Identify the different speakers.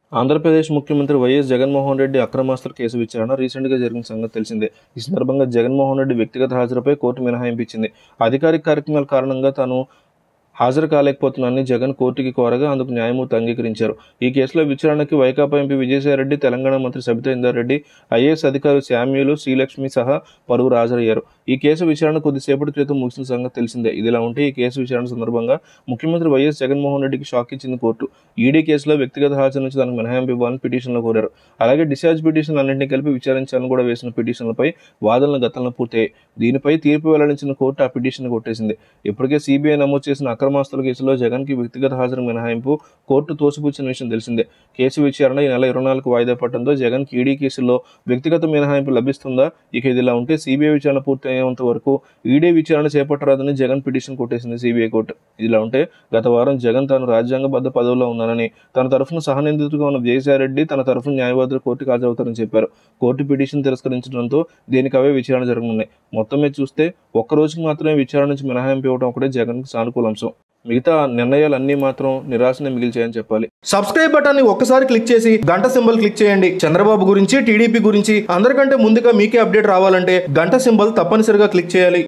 Speaker 1: ఆంధ్రప్రదేశ్ ముఖ్యమంత్రి వైఎస్ జగన్మోహన్ రెడ్డి అక్రమాస్తుల కేసు విచారణ రీసెంట్గా జరిగిన సంగతి తెలిసిందే ఈ సందర్భంగా జగన్మోహన్ రెడ్డి వ్యక్తిగత హాజరుపై కోర్టు మినహాయింపు ఇచ్చింది అధికారిక కార్యక్రమాల కారణంగా తాను హాజరు కాలేకపోతున్నానని జగన్ కోర్టుకి కోరగా అందుకు న్యాయమూర్తి అంగీకరించారు ఈ కేసులో విచారణకి వైకాపా ఎంపీ విజయసాయిరెడ్డి తెలంగాణ మంత్రి సబితా ఇందారెడ్డి ఐఏఎస్ అధికారులు శామ్యులు శ్రీలక్ష్మి సహా పలువురు హాజరయ్యారు ఈ కేసు విచారణ కొద్దిసేపటి క్రితం ముగిసిన సంగతి తెలిసిందే ఇదిలా ఉంటే ఈ కేసు విచారణ సందర్భంగా ముఖ్యమంత్రి వైఎస్ జగన్మోహన్ రెడ్డికి షాక్ ఇచ్చింది కోర్టు ఈడీ కేసులో వ్యక్తిగత హాజరు నుంచి దానికి మినహాయింపు ఇవ్వాలని పిటిషన్లో కోరారు అలాగే డిశ్చార్జ్ పిటిషన్ అన్నింటినీ కలిపి విచారించాలని కూడా వేసిన పిటిషన్లపై వాదనలు గతంలో పూర్తయ్యాయి దీనిపై తీర్పు వెల్లడించిన కోర్టు ఆ పిటిషన్ కొట్టేసింది ఇప్పటికే సిబిఐ నమోదు చేసిన అక్రమాస్తుల కేసులో జగన్కి వ్యక్తిగత హాజరు మినహాయింపు కోర్టు తోసిపుచ్చిన విషయం తెలిసిందే కేసు విచారణ ఈ నెల ఇరవై నాలుగు వాయిదా పడటంతో జగన్కి ఈడీ కేసులో వ్యక్తిగత మినహాయింపు లభిస్తుందా ఇక ఇదిలా ఉంటే సిబిఐ విచారణ పూర్తయ్యేంత వరకు ఈడీ విచారణ చేపట్టరాదని జగన్ పిటిషన్ కొట్టేసింది సిబిఐ కోర్టు ఇదిలా ఉంటే గత వారం జగన్ తాను రాజ్యాంగబద్ధ పదవిలో ఉన్నానని తన తరఫున సహనిందితుగా ఉన్న విజయసాయిరెడ్డి తన తరఫున న్యాయవాదులు కోర్టుకు హాజరవుతారని చెప్పారు కోర్టు పిటిషన్ తిరస్కరించడంతో దీనికి అవే విచారణ జరగనున్నాయి మొత్తం మీద చూస్తే ఒక్క రోజుకి మాత్రమే విచారణ నుంచి మినహాయింపు ఇవ్వడం ఒకటే జగన్కి సానుకూల అంశం మిగతా నిర్ణయాలన్నీ మాత్రం నిరాశనే మిగిల్చాయని చెప్పాలి
Speaker 2: సబ్స్క్రైబ్ బటన్ ని ఒక్కసారి క్లిక్ చేసి గంట సింబల్ క్లిక్ చేయండి చంద్రబాబు గురించి టీడీపీ గురించి అందరికంటే ముందుగా మీకే అప్డేట్ రావాలంటే గంట సింబల్ తప్పనిసరిగా క్లిక్ చేయాలి